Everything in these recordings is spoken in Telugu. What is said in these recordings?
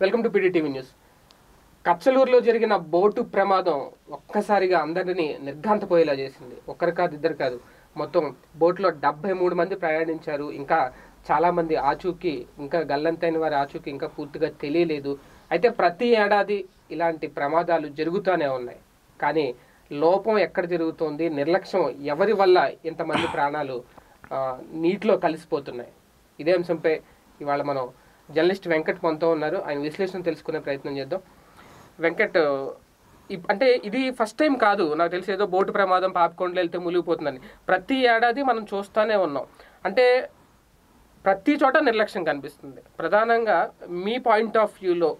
వెల్కమ్ టు పీడీటీవీ న్యూస్ కచ్చలూరులో జరిగిన బోటు ప్రమాదం ఒక్కసారిగా అందరినీ నిర్ఘాంతపోయేలా చేసింది ఒక్కరు కాదు ఇద్దరు కాదు మొత్తం బోట్లో డెబ్బై మూడు మంది ప్రయాణించారు ఇంకా చాలా మంది ఆచూకీ ఇంకా గల్లంతైన వారి ఆచూకీ ఇంకా పూర్తిగా తెలియలేదు అయితే ప్రతి ఏడాది ఇలాంటి ప్రమాదాలు జరుగుతూనే ఉన్నాయి కానీ లోపం ఎక్కడ జరుగుతోంది నిర్లక్ష్యం ఎవరి వల్ల ఇంతమంది ప్రాణాలు ఆ, నీటిలో కలిసిపోతున్నాయి ఇదే అంశంపై ఇవాళ మనం జర్నలిస్ట్ వెంకట్ మనతో ఉన్నారు ఆయన విశ్లేషణ తెలుసుకునే ప్రయత్నం చేద్దాం వెంకట్ ఇప్- అంటే ఇది ఫస్ట్ టైం కాదు నాకు తెలిసి ఏదో బోటు ప్రమాదం పాపకొండలు వెళ్తే మునిగిపోతుందని ప్రతి ఏడాది మనం చూస్తూనే ఉన్నాం అంటే ప్రతి చోట నిర్లక్ష్యం కనిపిస్తుంది ప్రధానంగా మీ పాయింట్ ఆఫ్ వ్యూలో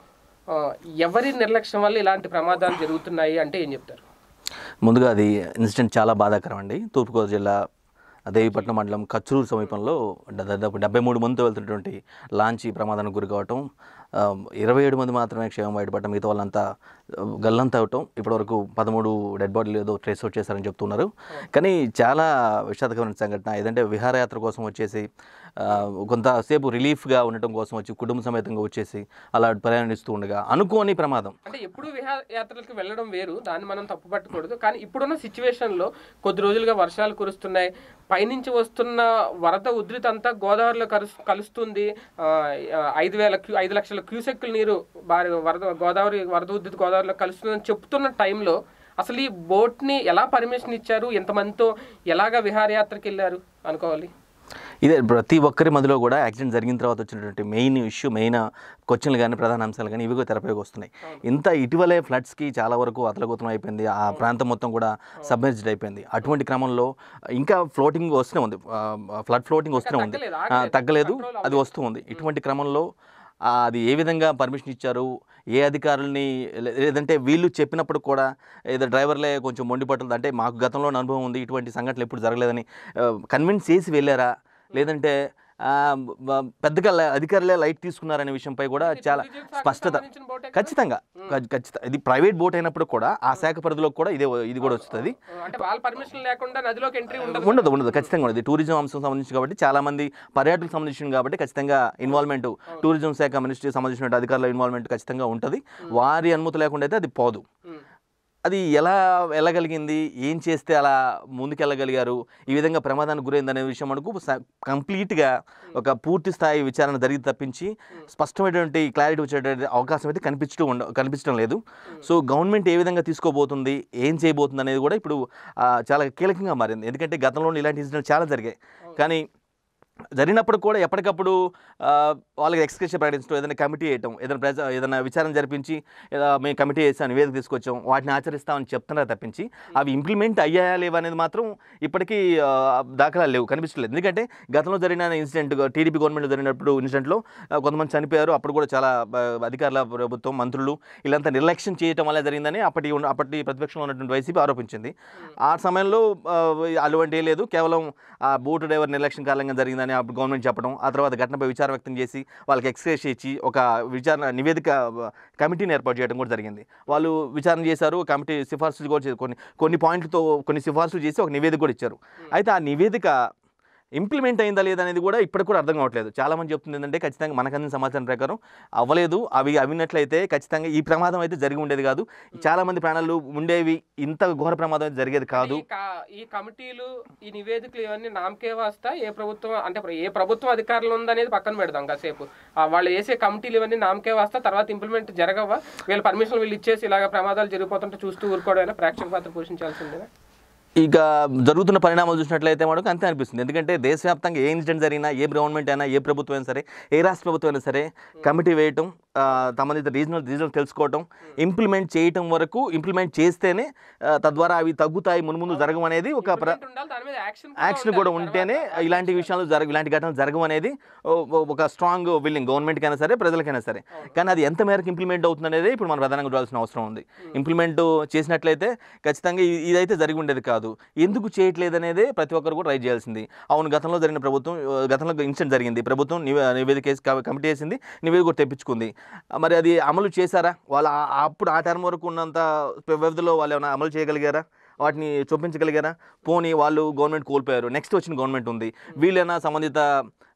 ఎవరి నిర్లక్ష్యం వల్ల ఇలాంటి ప్రమాదాలు జరుగుతున్నాయి అంటే ఏం చెప్తారు ముందుగా అది ఇన్సిడెంట్ చాలా బాధాకరం అండి తూర్పుగోదావరి జిల్లా దేవిపట్నం మండలం కచ్చూరు సమీపంలో ద- దాదాపు డెబ్బై మూడు మందితో వెళ్తున్నటువంటి లాంచ్ ఈ ప్రమాదానికి గురి కావటం ఆ, ఇరవై ఏడు మంది మాత్రమే క్షేమం బయటపడటం మిగతా వాళ్ళంతా ఆ, గల్లంతా అవటం ఇప్పటివరకు పదమూడు డెడ్ బాడీలు ఏదో ట్రేస్ అవుట్ చేశారని చెప్తున్నారు కానీ చాలా విషాదకరమైన సంఘటన ఏదంటే విహారయాత్ర కోసం వచ్చేసి ఆ, కొంతసేపు రిలీఫ్గా ఉండటం కోసం వచ్చి కుటుంబ సమేతంగా వచ్చేసి అలా ప్రయాణిస్తూ ఉండగా అనుకోని ప్రమాదం అంటే ఎప్పుడు విహారయాత్రలకు వెళ్ళడం వేరు దాన్ని మనం తప్పు పట్టకూడదు కానీ ఇప్పుడున్న సిచ్యువేషన్లో కొద్ది రోజులుగా వర్షాలు కురుస్తున్నాయి పైనుంచి వస్తున్న వరద ఉధృతి అంతా గోదావరిలో కలుస్ కలుస్తుంది ఆ, ఐదు వేల క్యూ ఐదు లక్షల క్యూసెక్కుల నీరు భారీ వరద గోదావరి వరద ఉధృతి గోదావరిలో కలుస్తుందని చెప్తున్న టైంలో అసలు ఈ బోట్ని ఎలా పర్మిషన్ ఇచ్చారు ఎంతమందితో ఎలాగ విహారయాత్రకి వెళ్ళారు అనుకోవాలి ఇదే ప్రతి ఒక్కరి మధ్యలో కూడా యాక్సిడెంట్ జరిగిన తర్వాత వచ్చినటువంటి మెయిన్ ఇష్యూ మెయిన్ క్వశ్చన్లు కానీ ప్రధాన అంశాలు కానీ ఇవి కూడా తెరపైకి వస్తున్నాయి ఇంత ఇటీవలే ఫ్లడ్స్కి చాలా వరకు అతలగోతం అయిపోయింది ఆ ప్రాంతం మొత్తం కూడా సబ్మెర్జ్డ్ అయిపోయింది అటువంటి క్రమంలో ఇంకా ఫ్లోటింగ్ వస్తూనే ఉంది ఫ్లడ్ ఫ్లోటింగ్ వస్తూనే ఉంది తగ్గలేదు, ఆ, ఆగలేదు. తగ్గలేదు Control అది వస్తూ ఉంది ఇటువంటి క్రమంలో ఆ, అది ఏ విధంగా పర్మిషన్ ఇచ్చారు ఏ అధికారుల్ని లే- లేదంటే వీళ్ళు చెప్పినప్పుడు కూడా ఏదో డ్రైవర్లే కొంచెం మొండి పట్టులు అంటే మాకు గతంలో అనుభవం ఉంది ఇటువంటి సంఘటనలు ఎప్పుడు జరగలేదని కన్విన్స్ చేసి వెళ్ళారా లేదంటే ఆ, బ- పెద్దగా లై- అధికారులే లైట్ తీసుకున్నారనే విషయంపై కూడా చాలా tourism శాఖకు స్పష్టత సంబంధించిన boat ఏ కదా? ఖచ్చితంగా ఖచ్చితంగా ఇది ప్రైవేట్ బోట్ అయినప్పుడు కూడా ఆ శాఖ పరిధిలో కూడా ఇదే ఇది కూడా వస్తుంది అంటే వాళ్ళ పర్మిషన్ లేకుండా నదిలోకి ఎంట్రీ ఉండదు ఉండదు ఉండదు ఖచ్చితంగా ఉండదు టూరిజం అంశం సంబంధించి కాబట్టి చాలా మంది పర్యాటకులకు సంబంధించింది కాబట్టి ఖచ్చితంగా ఇన్వాల్వ్మెంట్ టూరిజం శాఖ మినిస్ట్రీ సంబంధించిన అధికారుల ఇన్వాల్వ్మెంట్ ఖచ్చితంగా ఉంటుంది వారి అనుమతి లేకుండా అయితే అది పోదు ఉమ్. అది ఎలా వెళ్ళగలిగింది ఏం చేస్తే అలా ముందుకెళ్ళగలిగారు ఈ విధంగా ప్రమాదానికి గురైంది అనే విషయం మనకు స- కంప్లీట్గా ఒక పూర్తి స్థాయి విచారణ జరిగి తప్పించి స్పష్టమైనటువంటి క్లారిటీ వచ్చేటువంటి అవకాశం అయితే కనిపించడం ఉండ కనిపించడం లేదు సో గవర్నమెంట్ ఏ విధంగా తీసుకోబోతుంది ఏం చేయబోతుంది అనేది కూడా ఇప్పుడు ఆ, చాలా కీలకంగా మారింది ఎందుకంటే గతంలో ఇలాంటి ఇన్సిడెంట్ చాలా జరిగాయి కానీ జరిగినప్పుడు కూడా ఎప్పటికప్పుడు ఆ, వాళ్ళకి ఎక్స్క్రెషన్ ప్రకటించడం ఏదైనా కమిటీ వేయటం ఏదైనా ప్రజ ఏదైనా విచారణ జరిపించి ఏదో మేము కమిటీ వేసాం నివేదిక తీసుకొచ్చాం వాటిని ఆచరిస్తామని చెప్తున్నారు తప్పించి అవి ఇంప్లిమెంట్ అయ్యాయా లేవా అనేది మాత్రం ఇప్పటికీ ఆ, దాఖలాలు లేవు కనిపించలేదు ఎందుకంటే గతంలో జరిగిన ఇన్సిడెంట్ టీడీపీ గవర్నమెంట్ జరిగినప్పుడు ఇన్సిడెంట్లో ఆ, కొంతమంది చనిపోయారు అప్పుడు కూడా చాలా ఆ, అధికారుల ప్రభుత్వం మంత్రులు వీళ్ళంతా నిర్లక్ష్యం చేయటం వల్ల జరిగిందని అప్పటి ఉన్న- అప్పటి ప్రతిపక్షంలో ఉన్నటువంటి వైసీపీ ఆరోపించింది ఆ సమయంలో ఆ, అటువంటి ఏ లేదు కేవలం ఆ బోటు డ్రైవర్ నిర్లక్ష్యం కారణంగా జరిగిందని అప్పుడు గవర్నమెంట్ చెప్పడం ఆ తర్వాత ఘటనపై విచారం వ్యక్తం చేసి వాళ్ళకి ఎక్స్ప్రెస్ ఇచ్చి ఒక విచారణ నివేదిక ఆ, కమిటీని ఏర్పాటు చేయడం కూడా జరిగింది వాళ్ళు విచారణ చేశారు కమిటీ సిఫార్సులు కూడా చేశారు కొన్ని కొన్ని పాయింట్లతో కొన్ని సిఫార్సులు చేసి ఒక నివేదిక కూడా ఇచ్చారు అయితే ఆ నివేదిక ఇంప్లిమెంట్ అయిందా లేదా అనేది కూడా ఇప్పటికి కూడా అర్థం కావట్లేదు చాలా మంది చెప్తుంది ఏంటంటే ఖచ్చితంగా మనకు అందిన సమాచారం ప్రకారం అవ్వలేదు అవి అవినట్లయితే ఖచ్చితంగా ఈ ప్రమాదం అయితే జరిగి ఉండేది కాదు చాలా మంది ప్రాణాలు ఉండేవి ఇంత ఘోర ప్రమాదం అయితే జరిగేది కాదు ఈ కా- ఈ కమిటీలు ఈ నివేదికలు ఇవన్నీ నామకే వాస్తా ఏ ప్రభుత్వం అంటే ఇప్పుడు ఏ ప్రభుత్వం అధికారులు ఉందనేది పక్కన పెడదాం కాసేపు ఆ వాళ్ళు వేసే కమిటీలు ఇవన్నీ నామకే వాస్తా తర్వాత ఇంప్లిమెంట్ జరగవా వీళ్ళ పర్మిషన్ వీళ్ళు ఇచ్చేసి ఇలాగ ప్రమాదాలు జరిగిపోతుంటే చూస్తూ ఊరుకోవడం ప్రేక్షక పాత్ర పోషించాల్సిందేనా ఇక జరుగుతున్న పరిణామాలు చూసినట్లయితే మనకు అంతే అనిపిస్తుంది ఎందుకంటే దేశవ్యాప్తంగా ఏ ఇన్సిడెంట్ జరిగినా ఏ గవర్నమెంట్ అయినా ఏ ప్రభుత్వం అయినా సరే ఏ రాష్ట్ర ప్రభుత్వం అయినా సరే కమిటీ వేయటం ఆ, సంబంధిత రీజనల్ రీజనల్ తెలుసుకోవటం ఇంప్లిమెంట్ చేయటం వరకు ఇంప్లిమెంట్ చేస్తేనే ఆ, తద్వారా అవి తగ్గుతాయి మున్ముందు జరగం అనేది ఒక ప్ర Implement ఉండాలి దాని మీద యాక్షన్ యాక్షన్ కూడా ఉంటేనే ఇలాంటి విషయాలు జరగ ఇలాంటి ఘటనలు జరగవు అనేది ఓ- ఓ- ఒక స్ట్రాంగ్ విల్లింగ్ గవర్నమెంట్కైనా సరే ప్రజలకైనా సరే కానీ అది ఎంత మేరకు ఇంప్లిమెంట్ అవుతుంది అనేది ఇప్పుడు మనం ప్రధానంగా చూడాల్సిన అవసరం ఉంది ఇంప్లిమెంట్ చేసినట్లయితే ఖచ్చితంగా ఇ- ఇదైతే జరిగి ఉండేది కాదు ఎందుకు చేయట్లేదు అనేది ప్రతి ఒక్కరు కూడా ట్రై చేయాల్సింది అవును గతంలో జరిగిన ప్రభుత్వం ఆ, గతంలో ఇన్సిడెంట్ జరిగింది ప్రభుత్వం నివే- నివేదిక వేసి క- కమిటీ వేసింది నివేదిక కూడా తెప్పించుకుంది ఆ, మరి అది అమలు చేశారా వాళ్ళ ఆ- అప్పుడు ఆ టర్మ్ వరకు ఉన్నంత వ్యవధిలో వాళ్ళు ఏమైనా అమలు చేయగలిగారా వాటిని చూపించగలిగారా పోనీ వాళ్ళు గవర్నమెంట్ కోల్పోయారు నెక్స్ట్ వచ్చిన గవర్నమెంట్ ఉంది వీళ్ళైనా సంబంధిత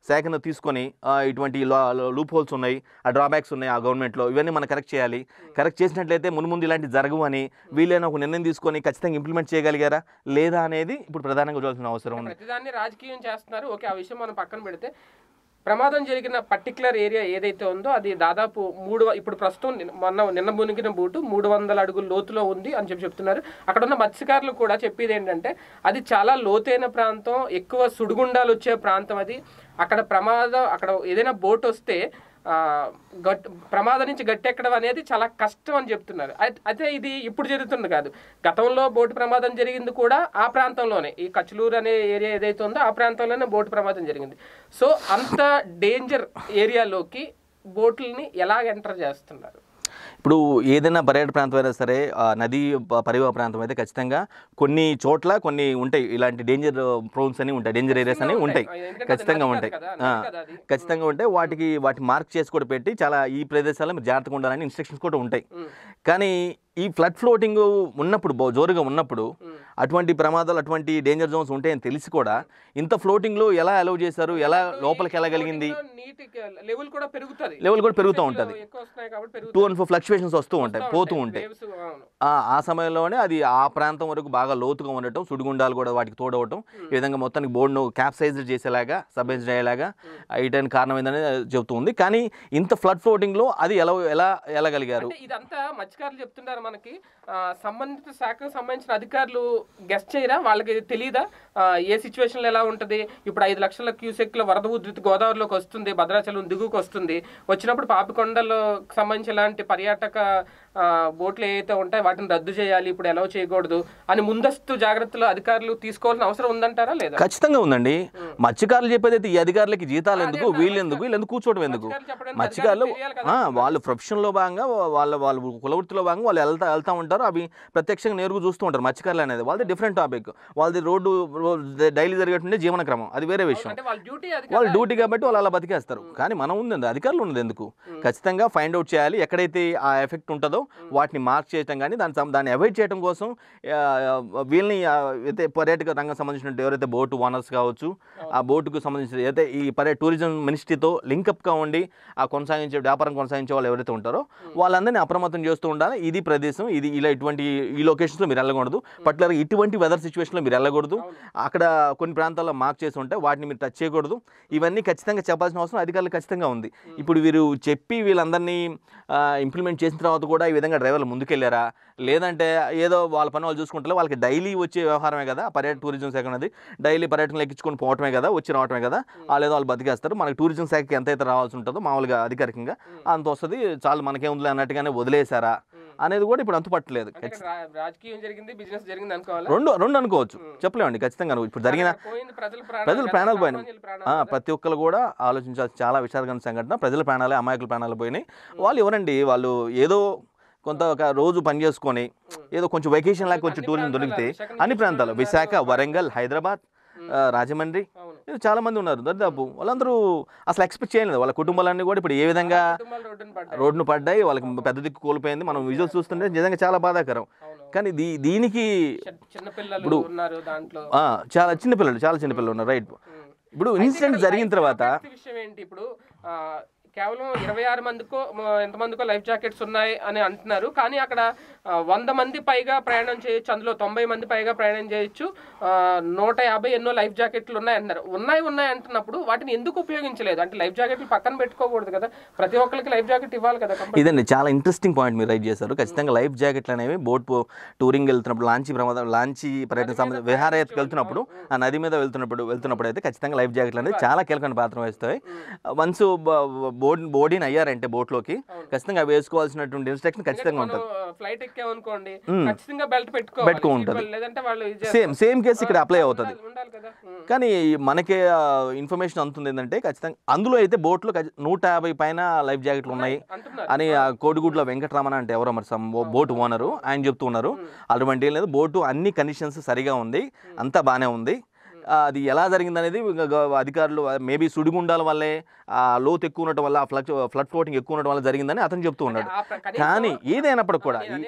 శాఖను తీసుకొని ఆ, ఇటువంటి లూప్ హోల్స్ ఉన్నాయి ఆ డ్రాబ్యాక్స్ ఉన్నాయి ఆ గవర్నమెంట్లో ఇవన్నీ మనం కరెక్ట్ చేయాలి కరెక్ట్ చేసినట్లయితే ముందు ముందు ఇలాంటి జరగవు అని వీళ్ళైనా ఒక నిర్ణయం తీసుకొని ఖచ్చితంగా ఇంప్లిమెంట్ చేయగలిగారా లేదా అనేది ఇప్పుడు ప్రధానంగా చూడాల్సిన అవసరం ఉంది ప్రతిదాన్ని రాజకీయం చేస్తున్నారు ఓకే ఆ విషయం మనం పక్కన పెడితే ప్రమాదం జరిగిన పర్టికులర్ ఏరియా ఏదైతే ఉందో అది దాదాపు మూడు వ- ఇప్పుడు ప్రస్తుతం నిన్న- మొన్న నిన్న మునిగిన బోటు మూడు వందల అడుగుల లోతులో ఉంది అని చెప్పి చెప్తున్నారు అక్కడ ఉన్న మత్స్యకారులు కూడా చెప్పేది ఏంటంటే అది చాలా లోతైన ప్రాంతం ఎక్కువ సుడిగుండాలు వచ్చే ప్రాంతం అది అక్కడ ప్రమాదం అక్కడ ఏదైనా బోట్ వస్తే ఆ, గట్ ప్రమాదం నుంచి గట్టెక్కడం అనేది చాలా కష్టం అని చెప్తున్నారు అయి- అయితే ఇది ఇప్పుడు జరుగుతుంది కాదు గతంలో బోటు ప్రమాదం జరిగింది కూడా ఆ ప్రాంతంలోనే ఈ కచ్లూరు అనే ఏరియా ఏదైతే ఉందో ఆ ప్రాంతంలోనే బోటు ప్రమాదం జరిగింది సో అంత డేంజర్ ఏరియాలోకి బోట్లని ఎలా ఎంటర్ చేస్తున్నారు ఇప్పుడు ఏదైనా పర్యాటక ప్రాంతం అయినా సరే ఆ నదీ ప- పరివాహ ప్రాంతం అయితే ఖచ్చితంగా కొన్ని చోట్ల కొన్ని ఉంటాయి ఇలాంటి డేంజర్ ప్రోన్స్ అని ఉంటాయి డేంజర్ ఏరియాస్ అని ఉంటాయి ఎందుకంటే అది ఖచ్చితంగా నది ఉంటాయి కదా, ఆ, నది కదా అది. ఖచ్చితంగా ఉంటాయి వాటికి వాటి మార్క్ చేసి కూడా పెట్టి చాలా ఈ ప్రదేశాల్లో మీరు జాగ్రత్తగా ఉండాలని ఇన్స్ట్రక్షన్స్ కూడా ఉంటాయి ఉమ్, కానీ ఈ ఫ్లడ్ ఫ్లోటింగ్ ఉన్నప్పుడు బో- జోరుగా ఉన్నప్పుడు ఉమ్. అటువంటి ప్రమాదాలు అటువంటి డేంజర్ జోన్స్ ఉంటాయని తెలిసి కూడా ఇంత ఫ్లోటింగ్లో ఎలా అలౌ చేశారు ఎలా లోపలికి వెళ్ళగలిగింది నీటి లెవెల్ కూడా పెరుగుతుంది లెవెల్ కూడా పెరుగుతూ ఉంటుంది ఎక్కువ వస్తున్నాయి కాబట్టి టూ పెరుగుతుంది అండ్ ఫోర్ ఫ్లక్చువేషన్స్ వస్తూ ఉంటాయి పోతూ ఉంటాయి Waves, అవును. ఆ ఆ సమయంలోనే అది ఆ ప్రాంతం వరకు బాగా లోతుగా ఉండటం సుడిగుండాలు కూడా వాటికి తోడవటం ఈ విధంగా మొత్తానికి బోర్డును క్యాప్సైజ్ చేసేలాగా సబ్మెజ్ అయ్యేలాగా అయ్యడానికి కారణం ఏందని చెబుతుంది కానీ ఇంత ఫ్లడ్ ఫ్లోటింగ్లో అది ఎలా ఎలా వెళ్ళగలిగారు అంటే ఇదంతా మత్స్యకారులు చెప్తున్నారు మనకి ఆ, సంబంధిత శాఖకు సంబంధించిన అధికారులు గెస్ట్ చేయరా వాళ్ళకి తెలియదా ఆ, ఏ సిచ్యువేషన్ లో ఎలా ఉంటది ఇప్పుడు ఐదు లక్షల క్యూసెక్ల వరద ఉధృతి గోదావరిలోకి వస్తుంది భద్రాచలం దిగువకు వస్తుంది వచ్చినప్పుడు పాపికొండలో సంబంధించి ఇలాంటి పర్యాటక ఆ, బోట్లు ఏవైతే ఉంటాయో వాటిని రద్దు చేయాలి ఇప్పుడు ఎలా చేయకూడదు అని ముందస్తు జాగ్రత్తలు అధికారులు తీసుకోవాల్సిన అవసరం ఉందంటారా లేదా ఖచ్చితంగా ఉందండి మత్స్యకారులు చెప్పేది అయితే ఈ అధికారులకు జీతాలు ఎందుకు వీళ్ళు ఎందుకు వీళ్ళు ఎందుకు కూర్చోవడం ఎందుకు మత్స్యకారులు చెప్పడానికి మత్స్యకారులు అధికారులకు తెలియాలి కదా. ఆ, వాళ్ళు ప్రొఫెషన్లో భాగంగా వాళ్ళ వాళ్ళ కులవృత్తిలో భాగంగా వాళ్ళు వెళ్తా వెళ్తా ఉంటారు అవి ప్రత్యక్షంగా నేరుగా చూస్తూ ఉంటారు మత్స్యకారులు అనేది వాళ్ళది డిఫరెంట్ టాపిక్ వాళ్ళది రోడ్డు డైలీ జరిగేటువంటి జీవన క్రమం అది వేరే విషయం అంటే వాళ్ళ డ్యూటీ అది వాళ్ళు డ్యూటీ కాబట్టి వాళ్ళు అలా బతికేస్తారు కానీ మనం ఉంది అధికారులు ఉన్నది ఎందుకు ఖచ్చితంగా ఫైండ్ అవుట్ చేయాలి ఎక్కడైతే ఆ ఎఫెక్ట్ ఉంటుందో వాటిని మార్క్ చేయడం కానీ దాని సం- దాన్ని అవాయిడ్ చేయడం కోసం ఆ, వీళ్ళని ఆ, అయితే పర్యాటక రంగం సంబంధించిన ఎవరైతే బోటు ఓనర్స్ కావచ్చు ఆ బోటుకు సంబంధించిన అయితే ఈ పర్యాటక టూరిజం మినిస్ట్రీతో లింకప్గా ఉండి ఆ కొనసాగించే వ్యాపారం కొనసాగించే వాళ్ళు ఎవరైతే ఉంటారో వాళ్ళందరినీ అప్రమత్తం చేస్తూ ఉండాలి ఇది ప్రదేశం ఇది ఇలా ఇటువంటి ఈ లొకేషన్స్లో మీరు వెళ్ళకూడదు పర్టికులర్ ఇటువంటి వెదర్ సిచ్యువేషన్లో మీరు వెళ్ళకూడదు అక్కడ కొన్ని ప్రాంతాల్లో మార్క్ చేసి ఉంటాయి వాటిని మీరు టచ్ చేయకూడదు ఇవన్నీ ఖచ్చితంగా చెప్పాల్సిన అవసరం అధికారులు ఖచ్చితంగా ఉంది ఇప్పుడు వీరు చెప్పి వీళ్ళందరినీ ఇంప్లిమెంట్ చేసిన తర్వాత కూడా ఈ విధంగా డ్రైవర్లు ముందుకెళ్ళారా లేదంటే ఏదో వాళ్ళ పని వాళ్ళు చూసుకుంటారు వాళ్ళకి డైలీ వచ్చే వ్యవహారమే కదా పర్యాటక టూరిజం శాఖ అనేది డైలీ పర్యటనలు ఎక్కించుకొని పోవటమే కదా వచ్చి రావటమే కదా వాళ్ళు ఏదో వాళ్ళు బతికేస్తారు మనకి టూరిజం శాఖకి ఎంత అయితే రావాల్సి ఉంటుందో మామూలుగా అధికారికంగా అంత వస్తుంది చాలు మనకేముంది అన్నట్టుగానే వదిలేశారా అనేది కూడా ఇప్పుడు అంతుపట్టలేదు అంటే ఇక్కడ రా- రాజకీయం జరిగింది బిజినెస్ జరిగింది అనుకోవాలా రెండు రెండు అనుకోవచ్చు చెప్పలేమండి ఖచ్చితంగా ఇప్పుడు జరిగిన అక్కడ పోయింది ప్రజల ప్రాణాలు ప్రజల కదా, ప్రాణాలు పోయినాయి సామాన్యుల ప్రాణాలు ఆ, కదా. ప్రతి ఒక్కరు కూడా ఆలోచించాల్సిన చాలా విషాదకరమైన సంఘటన ప్రజల ప్రాణాలే అమాయకుల ప్రాణాలు పోయినాయి వాళ్ళు ఎవరండి వాళ్ళు ఏదో కొంత ఒక రోజు పని చేసుకొని ఏదో కొంచెం వెకేషన్ లాగా కొంచెం అన్ని టూరిజం ప్రాంతాలు, దొరికితే విశాఖ అన్ని నుంచి ప్రాంతాలు ఉన్నారు, విశాఖ వరంగల్ హైదరాబాద్ ఆ, రాజమండ్రి అవును ఇది చాలా మంది ఉన్నారు దరిదాపు వాళ్ళందరూ అసలు ఎక్స్పెక్ట్ చేయలేదు వాళ్ళ కుటుంబాలన్నీ కూడా ఇప్పుడు ఏ విధంగా కుటుంబాలు రోడ్డున పడ్డాయి రోడ్డును పడ్డాయి వాళ్ళకి పెద్ద దిక్కు కోల్పోయింది మనం విజువల్స్ చూస్తుంటే నిజంగా చాలా బాధాకరం అవును కానీ దీ దీనికి చిన్న- చిన్న పిల్లలు ఉన్నారు దాంట్లో ఆ, చాలా చిన్నపిల్లలు చాలా చిన్నపిల్లలు ఉన్నారు రైట్ ఉమ్. ఇప్పుడు అయితే ఇన్సిడెంట్ ఇక్కడ జరిగిన life తర్వాత jacket విషయం ఏంటి ఇప్పుడు ఆ, కేవలం ఇరవై ఆరు మందికో మ- ఎంతమందికో లైఫ్ జాకెట్స్ ఉన్నాయి అని అంటున్నారు కానీ అక్కడ ఆ, వంద మంది పైగా ప్రయాణం చేయొచ్చు అందులో తొంభై మంది పైగా ప్రయాణం చేయొచ్చు ఆ, నూట యాభై ఎన్నో లైఫ్ జాకెట్లు ఉన్నాయి అంటున్నారు ఉన్నాయి ఉన్నాయి అంటున్నప్పుడు వాటిని ఎందుకు ఉపయోగించలేదు అంటే లైఫ్ జాకెట్లు పక్కన పెట్టుకోకూడదు కదా ప్రతి ఒక్కరికి లైఫ్ జాకెట్ ఇవ్వాలి కదా కంపల్సరీ. ఇదండి చాలా ఇంట్రెస్టింగ్ పాయింట్ మీరు రైట్ చేశారు ఖచ్చితంగా లైఫ్ జాకెట్లు అనేవి బోట్ పో- టూరింగ్ వెళ్తున్నప్పుడు లాంచీ ప్రమాదం లాంచీ పర్యటన సంబంధం విహారయాత్రకు వెళ్తున్నప్పుడు ఆ నది మీద వెళ్తున్నప్పుడు వెళ్తున్నప్పుడు అయితే ఖచ్చితంగా లైఫ్ జాకెట్లు అనేది చాలా కీలకమైన పాత్ర వస్తాయి వన్స్ బోర్డ్ బోర్డింగ్ అయ్యారంటే బోట్లోకి ఖచ్చితంగా అవి వేసుకోవాల్సినటువంటి ఇన్స్ట్రక్షన్ ఖచ్చితంగా మనం ఉంటుంది ఫ్లైట్ ఎక్కామనుకోండి ఖచ్చితంగా బెల్ట్ పెట్టుకోవాలి పెట్టుకో Seat ఉంటది. belt లేదంటే వాళ్ళు ఇది చేస్తారు. సేమ్ సేమ్ కేసు ఇక్కడ అప్లై అవుతుంది ఉండాలి- ఉండాలి కదా ఉమ్. కానీ మనకి ఇన్ఫర్మేషన్ అందుతుంది ఏంటంటే ఖచ్చితంగా అందులో అయితే బోట్లో ఖచ్చి- నూట యాభై పైన లైఫ్ జాకెట్లు ఉన్నాయి అంటున్నారు అని ఆ కోడిగుడ్ల వెంకటరామన్ అంటే ఎవరో మరి సమ్ బోట్ ఓనరు ఆయన చెప్తూ ఉన్నారు అటువంటి ఏం లేదు బోటు అన్ని కండిషన్స్ సరిగా ఉంది అంతా బాగానే ఉంది ఆ, అది ఎలా జరిగింది అనేది అధికారులు మేబీ సుడిగుండాల వల్లే ఆ లోతు ఎక్కువ ఉండటం వల్ల ఆ ఫ్లడ్ ఫ్లడ్ ఫ్లోటింగ్ ఎక్కువ ఉండటం వల్ల జరిగిందని అతను చెప్తూ ఉన్నాడు ఆ ప్ర- కనీసం కానీ ఏదైనప్పటికి కూడా నేను ఈ- అనేది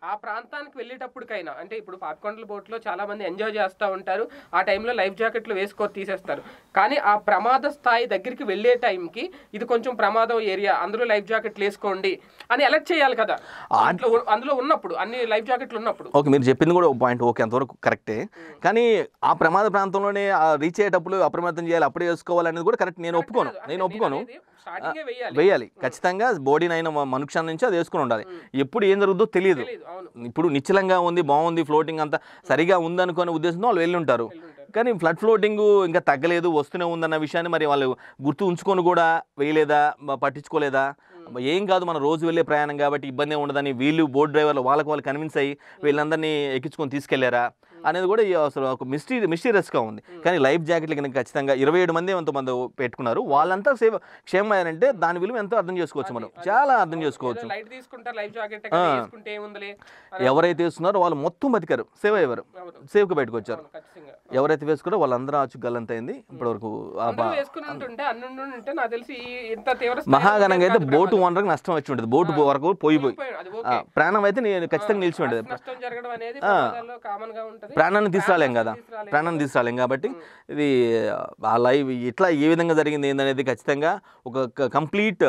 ఆ ప్రాంతానికి వెళ్ళేటప్పటికైనా అంటే ఇప్పుడు పాపికొండల బోట్లో చాలా మంది ఎంజాయ్ చేస్తూ ఉంటారు ఆ టైంలో లైఫ్ జాకెట్లు వేసుకో తీసేస్తారు కానీ ఆ ప్రమాద స్థాయి దగ్గరికి వెళ్ళే టైంకి ఇది కొంచెం ప్రమాదం ఏరియా అందులో లైఫ్ జాకెట్లు వేసుకోండి అని అలర్ట్ చేయాలి కదా అందులో అందులో ఉన్నప్పుడు అన్ని లైఫ్ జాకెట్లు ఉన్నప్పుడు ఓకే మీరు చెప్పింది కూడా ఒక పాయింట్ ఓకే అంతవరకు కరెక్టే కానీ ఆ ప్రమాద ప్రాంతంలోనే రీచ్ అయ్యేటప్పుడు అప్రమత్తం చేయాలి అప్పుడే వేసుకోవాలి అనేది కూడా కరెక్ట్ నేను ఒప్పుకోను నేను ఒప్పుకోను స్టార్టింగే వేయాలి వేయాలి ఖచ్చితంగా బాడీని అయిన మనుక్షాల నుంచి అది వేసుకుని ఉండాలి ఎప్పుడు ఏం జరుగుతుందో తెలియదు తెలీదు, అవును ఇప్పుడు నిశ్చలంగా ఉంది బాగుంది ఫ్లోటింగ్ అంతా సరిగా ఉందనుకునే ఉద్దేశంతో వాళ్ళు వెళ్ళి ఉంటారు వెళ్ళుంటారు. కానీ ఫ్లడ్ ఫ్లోటింగ్ ఇంకా తగ్గలేదు వస్తూనే ఉందన్న విషయాన్ని మరి వాళ్ళు గుర్తు ఉంచుకొని కూడా వేయలేదా మ- పట్టించుకోలేదా ఏం కాదు మన రోజు వెళ్ళే ప్రయాణం కాబట్టి ఇబ్బంది ఉండదని వీళ్ళు బోట్ డ్రైవర్లు వాళ్ళకి వాళ్ళు కన్విన్స్ అయ్యి వీళ్ళందరినీ ఎక్కించుకొని తీసుకెళ్లారా అనేది కూడా ఈ అసలు ఒక మిస్టీ మిస్టీరియస్గా ఉంది కానీ లైఫ్ జాకెట్లు కనుక ఖచ్చితంగా ఇరవై ఏడు మంది ఎంతమంది పెట్టుకున్నారు వాళ్ళంతా సేవ క్షేమయ్యారంటే దాని విలువ ఎంతో అర్థం చేసుకోవచ్చు మనం చాలా అర్థం చేసుకోవచ్చు లైట్ తీసుకుంటారు లైఫ్ జాకెట్ ఆ. వేసుకుంటే ఏముందిలే అని ఎవరైతే ఇస్తున్నారో వాళ్ళు మొత్తం బతికారు సేవ్ అయ్యారు అవును. సేవ్కి బయటకు వచ్చారు అవును, ఖచ్చితంగా ఎవరైతే వేసుకున్నారో వాళ్ళందరూ ఆచు గల్లంతైంది ఇప్పటివరకు ఆ అందరూ బా- వేసుకుని ఉంటుంటే అన్నుండి ఉంటే నాకు తెలిసి ఈ- ఇంత తీవ్ర స్థాయిలో మహాగణంగా అయితే కాదు బోటు ప్రమాదం. ఓనర్కి నష్టం వచ్చి ఉంటుంది బోటు వరకు పోయిపోయి పోయి- అది ఆ, ఓకే. ప్రాణం అయితే నేను ఖచ్చితంగా నిలిచి ఆ, ఉండేది నష్టం జరగడం అనేది ఆ. ప్రమాదాల్లో కామన్ గా ఉంటది ప్రాణాన్ని తీసుకురాలేం కదా తీసుకురాలేం ప్రాణాన్ని తీసుకురాలేం కాబట్టి ఇది ఆ లైవ్ ఇట్లా ఏ విధంగా జరిగింది ఏందనేది ఖచ్చితంగా ఒక కంప్లీట్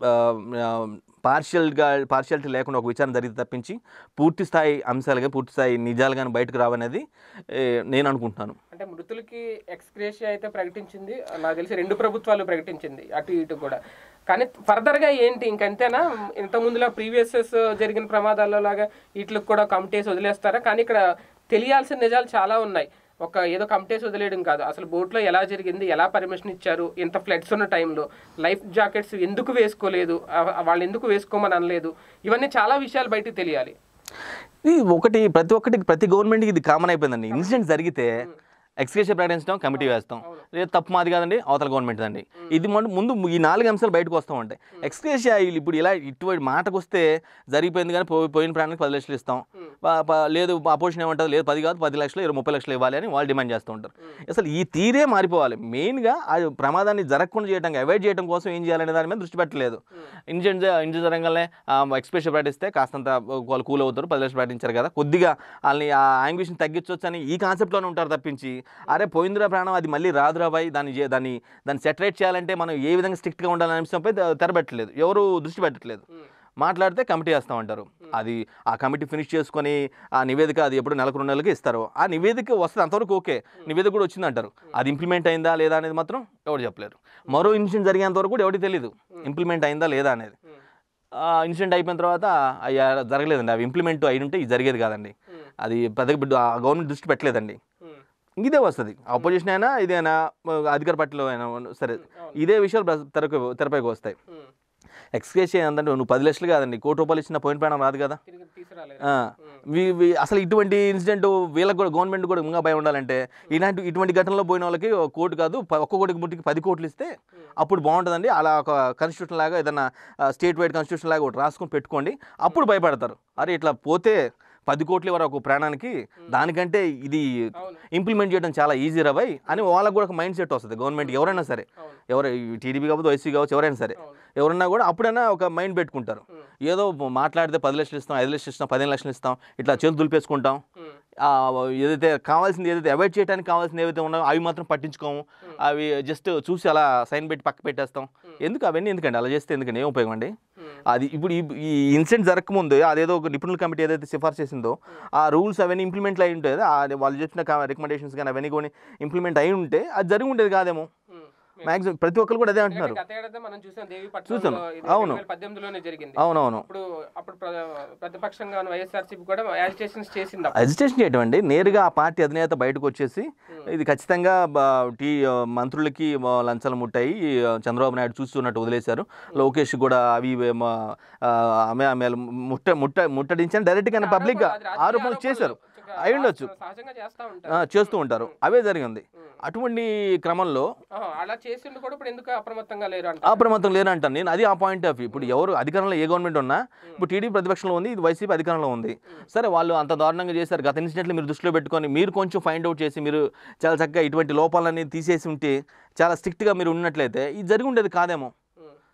పార్షియల్గా పార్షియాలిటీ లేకుండా ఒక విచారణ జరిగితే తప్పించి పూర్తి స్థాయి అంశాలుగా పూర్తి స్థాయి నిజాలు కానీ బయటకు రావనేది ఏ, నేను అనుకుంటున్నాను అంటే మృతులకి ఎక్స్గ్రేషియా అయితే ప్రకటించింది నాకు తెలిసి రెండు ప్రభుత్వాలు ప్రకటించింది అటు ఇటు కూడా కానీ ఫర్దర్ గా ఏంటి ఇంకంతేనా ఇంత ముందులా ప్రీవియస్ జరిగిన ప్రమాదాల్లో లాగా వీటికి కూడా కమిటీస్ వదిలేస్తారా కానీ ఇక్కడ తెలియాల్సిన నిజాలు చాలా ఉన్నాయి ఒక ఏదో కమిటీస్ వదిలేయడం కాదు అసలు బోట్లో ఎలా జరిగింది ఎలా పర్మిషన్ ఇచ్చారు ఇంత ఫ్లడ్స్ ఉన్న టైంలో లైఫ్ జాకెట్స్ ఎందుకు వేసుకోలేదు ఆ- వాళ్ళు ఎందుకు వేసుకోమని అనలేదు ఇవన్నీ చాలా విషయాలు బయటికి తెలియాలి ఇది ఒకటి ప్రతి ఒక్కటి ప్రతి గవర్నమెంట్కి ఇది కామన్ అయిపోయిందండి ఇన్సిడెంట్ జరిగితే ఎక్స్క్రేషన్ ప్రకటించడం కమిటీ వేస్తాం లేదు తప్పు మాది కాదండి అవతల గవర్నమెంట్ అండి ఇది మన- ముందు ఈ నాలుగు అంశాలు బయటకు వస్తూ ఉంటాయి ఎక్స్క్రేషియా ఇప్పుడు ఇలా ఇటువంటి మాటకు వస్తే జరిగిపోయింది కానీ పోయి- పోయిన ప్రాణానికి పది లక్షలు ఇస్తాం ప- ప- లేదు అపోజిషన్ ఏమంటుంది లేదు పది కాదు పది లక్షలు ఇరవై ముప్పై లక్షలు ఇవ్వాలి అని వాళ్ళు డిమాండ్ చేస్తూ ఉంటారు అసలు ఈ తీరే మారిపోవాలి మెయిన్గా ఆ ప్రమాదాన్ని జరగకుండా చేయడం అవాయిడ్ చేయడం కోసం ఏం చేయాలనే దాని మీద దృష్టి పెట్టలేదు ఇంజిన్ ఇంజిన్ జరగానే ఎక్స్ప్రెషన్ ప్రకటిస్తే కాస్తంత వాళ్ళు కూల్ అవుతారు పది లక్షలు ప్రకటించారు కదా కొద్దిగా వాళ్ళని ఆ యాంగ్విష్ని తగ్గించవచ్చు అని ఈ కాన్సెప్ట్లోనే ఉంటారు తప్పించి అరే పోయిందిరా ప్రాణం అది మళ్ళీ రాదురా బాయ్ దాన్ని చే- దాన్ని దాన్ని సెటరేట్ చేయాలంటే మనం ఏ విధంగా స్ట్రిక్ట్గా ఉండాలనే అంశంపై ద- తెరబెట్టలేదు ఎవరు దృష్టి పెట్టట్లేదు మాట్లాడితే కమిటీ వేస్తామంటారు అది ఆ కమిటీ ఫినిష్ చేసుకొని ఆ నివేదిక అది ఎప్పుడు నెలకు రెండు నెలలకి ఇస్తారు ఆ నివేదిక వస్తుంది అంతవరకు ఓకే నివేదిక కూడా వచ్చింది అంటారు అది ఇంప్లిమెంట్ అయిందా లేదా అనేది మాత్రం ఎవరు చెప్పలేరు మరో ఇన్సిడెంట్ జరిగేంత వరకు కూడా ఎవరికి తెలియదు ఇంప్లిమెంట్ అయిందా లేదా అనేది ఆ ఇన్సిడెంట్ అయిపోయిన తర్వాత అయ్యా జరగలేదండి అవి ఇంప్లిమెంట్ అయి ఉంటే ఇది జరిగేది కాదండి అది పెద్ద గవర్నమెంట్ దృష్టి పెట్టలేదండి ఇదే వస్తుంది ఆపోజిషన్ అయినా ఇదైనా అధికార పార్టీలో అయినా సరే ఇదే విషయాలు ప్ర- తెరకు తెరపైకి వస్తాయి ఎక్స్కేస్ ఏంటంటే నువ్వు పది లక్షలు కాదండి కోటి రూపాయలు ఇచ్చిన పోయిన ప్రాణం రాదు కదా తిరిగి తీసుకురాలేదు ఆ, వీ- వీ- అసలు ఇటువంటి ఇన్సిడెంట్ వీళ్ళకి కూడా గవర్నమెంట్ కూడా ఇంకా భయం ఉండాలంటే ఇలాంటి ఇటువంటి ఘటనలో పోయిన వాళ్ళకి ఒక కోటి కాదు ప- ఒక్క కోటికి ముట్టికి పది కోట్లు ఇస్తే అప్పుడు బాగుంటుందండి అలా ఒక కాన్స్టిట్యూషన్ లాగా ఏదైనా స్టేట్ వైడ్ కాన్స్టిట్యూషన్ లాగా ఒకటి రాసుకొని పెట్టుకోండి అప్పుడు భయపడతారు అరే ఇట్లా పోతే పది కోట్ల వరకు ఒక ప్రాణానికి దానికంటే ఇది అవును ఇంప్లిమెంట్ చేయడం చాలా ఈజీ రా భయ్ అని వాళ్ళకు కూడా ఒక మైండ్ సెట్ వస్తుంది గవర్నమెంట్ ఎవరైనా సరే అవును ఎవరు టీడీపీ కావచ్చు వైసీ కావచ్చు ఎవరైనా సరే అవును ఎవరన్నా కూడా అప్పుడైనా ఒక మైండ్ పెట్టుకుంటారు ఉమ్, ఏదో మాట్లాడితే పది లక్షలు ఇస్తాం ఐదు లక్షలు ఇస్తాం పదిహేను లక్షలు ఇస్తాం ఇట్లా చేతులు దులిపేసుకుంటాం ఉమ్, ఆ, ఏదైతే కావాల్సింది ఏదైతే అవాయిడ్ చేయడానికి కావాల్సింది ఏవైతే ఉన్నాయో అవి మాత్రం పట్టించుకోము అవి జస్ట్ చూసి అలా సైన్ పెట్టి పక్క పెట్టేస్తాం ఎందుకు అవన్నీ ఎందుకండి అలా చేస్తే ఎందుకండి ఏం ఉపయోగం అండి ఉమ్, అది ఇప్పుడు ఈ- ఈ ఇన్సిడెంట్ జరగకముందు అదేదో ఒక నిపుణుల కమిటీ ఏదైతే సిఫార్సు చేసిందో ఆ రూల్స్ అవన్నీ ఇంప్లిమెంట్ అయి ఉంటాయి ఆ వాళ్ళు చెప్పిన రికమెండేషన్స్ కానీ అవన్నీ కూడా ఇంప్లిమెంట్ అయి ఉంటే అది జరిగి ఉండేది కాదేమో ఉమ్. మ్యాక్సిమం ప్రతి ఒక్కరు కూడా అదే అంటున్నారు గత ఏడాది మనం చూసాం దేవి చూసాం. అవును. పద్దెనిమిదిలోనే జరిగింది అవునవును అప్పుడు అప్పుడు ప్ర- ప్రతిపక్షంగా వైఎస్ఆర్సీపీ కూడా యాజిటేషన్స్ చేసింది అప్పుడు. అజిటేషన్ చేయడం అండి నేరుగా ఆ పార్టీ అధినేత బయటకు వచ్చేసి ఇది ఖచ్చితంగా బ- టీ ఆ, మంత్రులకి మా లంచాలు ముట్టాయి ఆ, చంద్రబాబు నాయుడు చూస్తున్నట్టు వదిలేశారు లోకేష్ కూడా అవి ఇవి మా, ఆ, ఆమె ఆమె ముట్ట ముట్ట ముట్టడించని డైరెక్ట్గా పబ్లిక్గా అది రాజకీయ ఆరోపణలు చేశారు చక్కగా అయి ఉండొచ్చు సహజంగా చేస్తా ఆ, ఉంటారు చేస్తూ ఉంటారు అవే జరిగింది అటువంటి క్రమంలో ఆహా, అలా చేసిండు కూడా ఇప్పుడు ఎందుకు అప్రమత్తంగా లేరు అంట అప్రమత్తం లేరు అంటాను నేను అది ఆ పాయింట్ ఆఫ్ వ్యూ ఇప్పుడు ఎవరు అధికారంలో ఏ గవర్నమెంట్ ఉన్నా ఇప్పుడు టీడీపీ ప్రతిపక్షంలో ఉంది ఇది వైసీపీ అధికారంలో ఉంది సరే వాళ్ళు అంత దారుణంగా చేశారు గత ఇన్సిడెంట్లు మీరు దృష్టిలో పెట్టుకొని మీరు కొంచెం ఫైండ్ అవుట్ చేసి మీరు చాలా చక్కగా ఇటువంటి లోపాలన్నీ తీసేసి ఉంటే చాలా స్ట్రిక్ట్గా మీరు ఉన్నట్లయితే ఇది జరిగి ఉండేది కాదేమో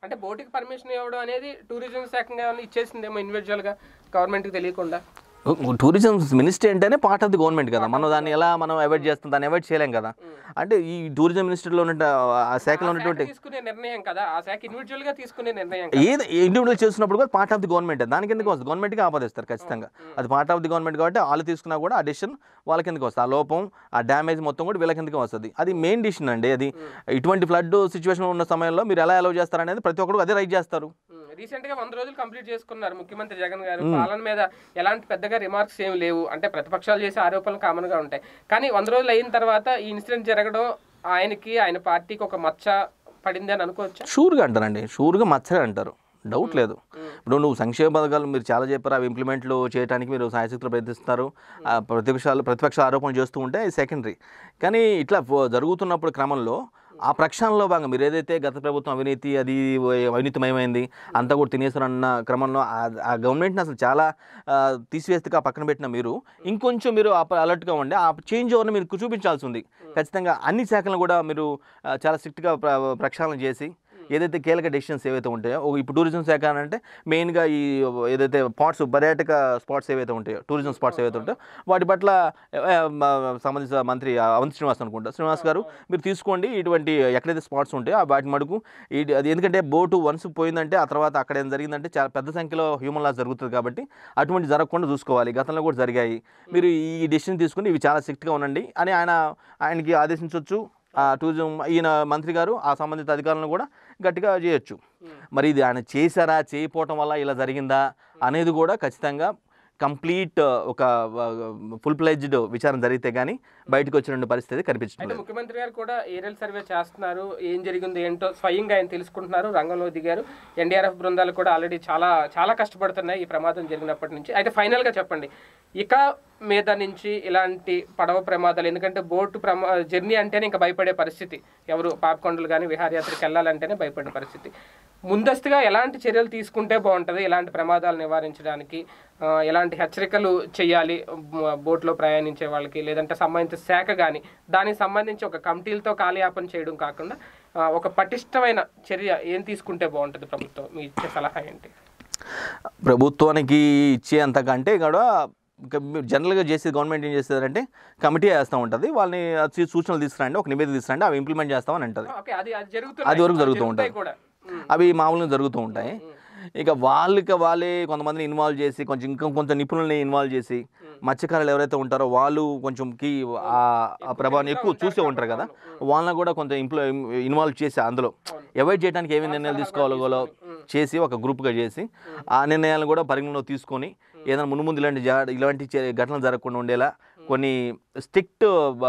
అంటే బోటికి పర్మిషన్ ఇవ్వడం అనేది టూరిజం శాఖ ఏమైనా ఇచ్చేసిందేమో ఇండివిజువల్ గా గవర్నమెంట్ కి తెలియకుండా టూరిజం మినిస్ట్రీ అంటేనే పార్ట్ ఆఫ్ ది గవర్నమెంట్ కదా మనం దాన్ని ఎలా మనం అవాయిడ్ చేస్తాం దాన్ని అవాయిడ్ చేయలేం కదా అంటే ఈ టూరిజం మినిస్ట్రీలో ఉన్న ఆ శాఖలో ఆ ఉన్నటువంటి శాఖ తీసుకునే నిర్ణయం కదా ఆ శాఖ ఇండివిజువల్ గా తీసుకునే నిర్ణయం కదా ఏది ఇండివిజువల్ చేస్తున్నప్పుడు కూడా పార్ట్ ఆఫ్ ది గవర్నమెంట్ దానికి ఎందుకు వస్తుంది గవర్నమెంట్కి ఆపాదిస్తారు ఖచ్చితంగా అది పార్ట్ ఆఫ్ ది గవర్నమెంట్ కాబట్టి వాళ్ళు తీసుకున్నా కూడా ఆ డెసిషన్ వాళ్ళ కిందకి వస్తుంది ఆ లోపం ఆ డ్యామేజ్ మొత్తం కూడా వీళ్ళ కిందకి వస్తుంది అది మెయిన్ డిసిషన్ అండి అది ఇటువంటి ఫ్లడ్ సిచ్యువేషన్ ఉన్న సమయంలో మీరు ఎలా అలౌ చేస్తారు అనేది ప్రతి ఒక్కరు అదే రైట్ చేస్తారు రీసెంట్ గా వంద రోజులు కంప్లీట్ చేసుకున్నారు ముఖ్యమంత్రి జగన్ గారు పాలన మీద ఎలాంటి పెద్దగా రిమార్క్స్ ఏమి లేవు అంటే ప్రతిపక్షాలు చేసే ఆరోపణలు కామన్ గా ఉంటాయి కానీ వంద రోజులు అయిన తర్వాత ఈ ఇన్సిడెంట్ జరగడం ఆయనకి ఆయన పార్టీకి ఒక మచ్చ పడింది అని అనుకోవచ్చా షూర్గా అంటారండి షూర్గా మచ్చరే అంటారు డౌట్ లేదు ఇప్పుడు నువ్వు సంక్షేమ పథకాలు మీరు చాలా చెప్పారు అవి ఇంప్లిమెంట్లు చేయడానికి మీరు సాయశక్తులు ప్రయత్నిస్తున్నారు ఆ ప్రతిపక్షాలు ప్రతిపక్ష ఆరోపణలు చేస్తూ ఉంటే సెకండరీ కానీ ఇట్లా ఫో- జరుగుతున్నప్పుడు క్రమంలో ఆ ప్రక్షాళనలో భాగంగా మీరు ఏదైతే గత ప్రభుత్వం అవినీతి అది అవినీతిమయమైంది అంతా కూడా తినేసారన్న క్రమంలో ఆ- ఆ గవర్నమెంట్ని అసలు చాలా ఆ, తీసివేస్తే ఆ పక్కన పెట్టిన మీరు ఇంకొంచెం మీరు అలర్ట్గా ఉండి ఆ చేంజ్ ఓవర్ని మీరు చూపించాల్సి ఉంది ఖచ్చితంగా అన్ని శాఖలను కూడా మీరు ఆ, చాలా స్ట్రిక్ట్గా ప్ర ప్రక్షాళన చేసి ఏదైతే కీలక డెసిషన్స్ ఏవైతే ఉంటాయో ఓ ఇప్పుడు టూరిజం శాఖ అని అంటే మెయిన్గా ఈ ఏదైతే స్పాట్స్ పర్యాటక స్పాట్స్ ఏవైతే ఉంటాయో టూరిజం స్పాట్స్ ఏవైతే ఉంటాయో వాటి పట్ల ఆ, మ- సంబంధించిన మంత్రి అవంతి శ్రీనివాస్ అనుకుంటా శ్రీనివాస్ గారు మీరు తీసుకోండి ఇటువంటి ఎక్కడైతే స్పాట్స్ ఉంటాయో ఆ వాటి మటుకు ఈ- అది ఎందుకంటే బోటు వన్స్ పోయిందంటే ఆ తర్వాత అక్కడ ఏం జరిగిందంటే చాలా పెద్ద సంఖ్యలో హ్యూమన్ లాస్ జరుగుతుంది కాబట్టి అటువంటి జరగకుండా చూసుకోవాలి గతంలో కూడా జరిగాయి మీరు ఈ డెసిషన్ తీసుకుని ఇవి చాలా స్ట్రిక్ట్గా ఉండండి అని ఆయన ఆయనకి ఆదేశించవచ్చు ఆ టూరిజం ఈయన మంత్రి గారు ఆ సంబంధిత అధికారులను కూడా గట్టిగా చేయొచ్చు మరి ఇది ఆయన చేశారా చేయకపోవటం వల్ల ఇలా జరిగిందా అనేది కూడా ఖచ్చితంగా కంప్లీట్ ఒక ఫుల్ ప్లెజ్డ్ విచారణ జరిగితే కానీ బయటకు వచ్చిన పరిస్థితి అయితే కనిపించలేదు ముఖ్యమంత్రి గారు కూడా ఏరియల్ సర్వే చేస్తున్నారు ఏం జరిగింది ఏంటో స్వయంగా ఆయన తెలుసుకుంటున్నారు రంగంలో దిగారు ఎన్డీఆర్ఎఫ్ బృందాలు కూడా ఆల్రెడీ చాలా చాలా కష్టపడుతున్నాయి ఈ ప్రమాదం జరిగినప్పటి నుంచి అయితే final గా చెప్పండి ఇక మీద నుంచి ఇలాంటి పడవ ప్రమాదాలు ఎందుకంటే బోటు ప్రమా జర్నీ అంటేనే ఇంకా భయపడే పరిస్థితి ఎవరు పాపకొండలు కానీ విహారయాత్రకు వెళ్ళాలంటేనే భయపడే పరిస్థితి ముందస్తుగా ఎలాంటి చర్యలు తీసుకుంటే బాగుంటుంది ఇలాంటి ప్రమాదాలు నివారించడానికి ఆ, ఎలాంటి హెచ్చరికలు చేయాలి మ- బోట్లో ప్రయాణించే వాళ్ళకి లేదంటే సంబంధిత శాఖ కానీ దానికి సంబంధించి ఒక కమిటీలతో కాలయాపన చేయడం కాకుండా ఆ, ఒక పటిష్టమైన చర్య ఏం తీసుకుంటే బాగుంటుంది ప్రభుత్వం మీ ఇచ్చే సలహా ఏంటి ప్రభుత్వానికి ఇచ్చే అంతకంటే కూడా ఇంకా మీరు జనరల్గా చేసేది గవర్నమెంట్ ఏం చేస్తుందంటే కమిటీ వేస్తూ ఉంటుంది వాళ్ళని వచ్చి సూచనలు తీసుకురండి ఒక నివేదిక తీసుకురండి అవి ఇంప్లిమెంట్ చేస్తామని అంటుంది ఓకే అది అది జరుగుతుంది అది వరకు జరుగుతూ ఉంటుంది. కూడా ఉమ్, అవి మామూలుగా జరుగుతూ ఉంటాయి ఇక వాళ్ళకి వాళ్ళే కొంతమందిని ఇన్వాల్వ్ చేసి కొంచెం ఇంకా కొంత నిపుణుల్ని ఇన్వాల్వ్ చేసి మత్స్యకారులు ఎవరైతే ఉంటారో వాళ్ళు కొంచెం కీ ఆ- ఆ ప్రభావాన్ని ఎక్కువ చూసే ఉంటారు కదా వాళ్ళని కూడా కొంచెం ఇంప్లో ఇన్వాల్వ్ చేసి అందులో అవాయిడ్ చేయడానికి ఏమేమి నిర్ణయాలు తీసుకోవాలో చేసి ఒక గ్రూప్గా చేసి ఆ నిర్ణయాలను కూడా పరిగణలో తీసుకొని ఏదైనా ముందు ముందు ఇలాంటి జా- ఇలాంటి చే- ఘటనలు జరగకుండా ఉండేలా కొన్ని స్ట్రిక్ట్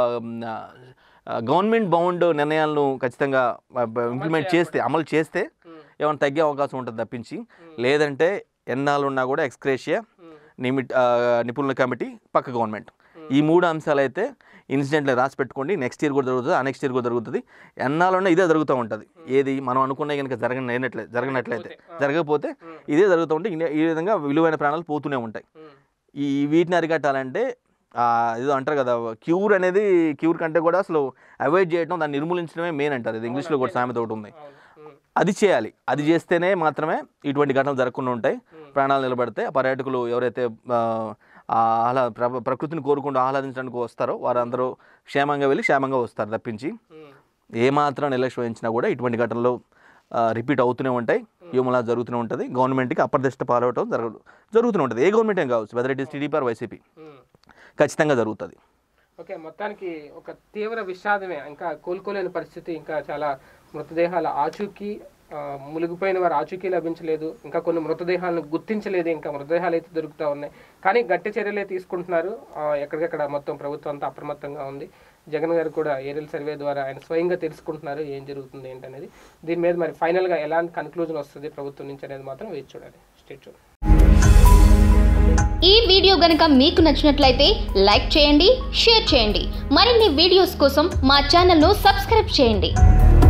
గవర్నమెంట్ బౌండ్ నిర్ణయాలను ఖచ్చితంగా ఇంప్లిమెంట్ చేస్తే అమలు చేస్తే ఏమైనా తగ్గే అవకాశం ఉంటుంది తప్పించి లేదంటే ఎన్నాళ్ళు ఉన్నా కూడా ఎక్స్క్రేషియా నిమిట్ ఆ, నిపుణుల కమిటీ పక్క గవర్నమెంట్ ఈ మూడు అంశాలు అయితే ఇన్సిడెంట్లు రాసి పెట్టుకోండి నెక్స్ట్ ఇయర్ కూడా జరుగుతుంది ఆ నెక్స్ట్ ఇయర్ కూడా జరుగుతుంది ఎన్నాళ్ళున్నా ఇదే జరుగుతూ ఉంటుంది ఏది మనం అనుకున్న కనుక జరగనట్లయితే జరగనట్లయితే జరగకపోతే ఇదే జరుగుతూ ఉంటే ఇదే- ఈ విధంగా విలువైన ప్రాణాలు పోతూనే ఉంటాయి ఉమ్, ఈ వీటిని అరికట్టాలంటే ఆ, ఏదో అంటారు కదా క్యూర్ అనేది క్యూర్ కంటే కూడా అసలు అవాయిడ్ చేయడం దాన్ని నిర్మూలించడమే మెయిన్ అంటారు ఇది ఇంగ్లీష్లో కూడా సామెత ఒకటి ఉంది అవును ఉమ్, అది చేయాలి అది చేస్తేనే మాత్రమే ఇటువంటి ఘటనలు జరగకుండా ఉంటాయి ప్రాణాలు నిలబడితే పర్యాటకులు ఎవరైతే ఆ, ఆ ఆహ్లా ప్ర- ప్రకృతిని కోరుకుంటూ ఆహ్లాదించడానికి వస్తారో వారందరూ క్షేమంగా వెళ్ళి క్షేమంగా వస్తారు తప్పించి ఉమ్. ఏమాత్రం నిర్లక్ష్యం వహించినా కూడా ఇటువంటి ఘటనలు రిపీట్ అవుతూనే ఉంటాయి హ్యూమన్ లాస్ జరుగుతూనే ఉంటుంది గవర్నమెంట్కి అప్రదిష్ట పాలవటం జరగదు జరుగుతూనే ఉంటుంది ఏ గవర్నమెంట్ ఏం కావచ్చు whether it is TDP or YCP um. ఖచ్చితంగా జరుగుతుంది ఓకే మొత్తానికి ఒక తీవ్ర విషాదమే ఇంకా కోలుకోలేని పరిస్థితి ఇంకా చాలా మృతదేహాల ఆచూకీ ఆ, మునిగిపోయిన వారు ఆచూకీ లభించలేదు ఇంకా కొన్ని మృతదేహాలను గుర్తించలేదు ఇంకా మృతదేహాలు అయితే దొరుకుతూ ఉన్నాయి కానీ గట్టి చర్యలే తీసుకుంటున్నారు ఆ, ఎక్కడికక్కడ మొత్తం ప్రభుత్వం అంతా అప్రమత్తంగా ఉంది జగన్ గారు కూడా ఏరియల్ సర్వే ద్వారా ఆయన స్వయంగా తెలుసుకుంటున్నారు ఏం జరుగుతుంది ఏంటనేది దీని మీద మరి ఫైనల్గా ఎలాంటి కన్క్లూజన్ వస్తుంది ప్రభుత్వం నుంచి అనేది మాత్రం వేచి చూడాలి స్టేట్ చూడండి ఈ వీడియో గనుక మీకు నచ్చినట్లయితే లైక్ చేయండి షేర్ చేయండి మరిన్ని వీడియోస్ కోసం మా ఛానల్ను సబ్స్క్రైబ్ చేయండి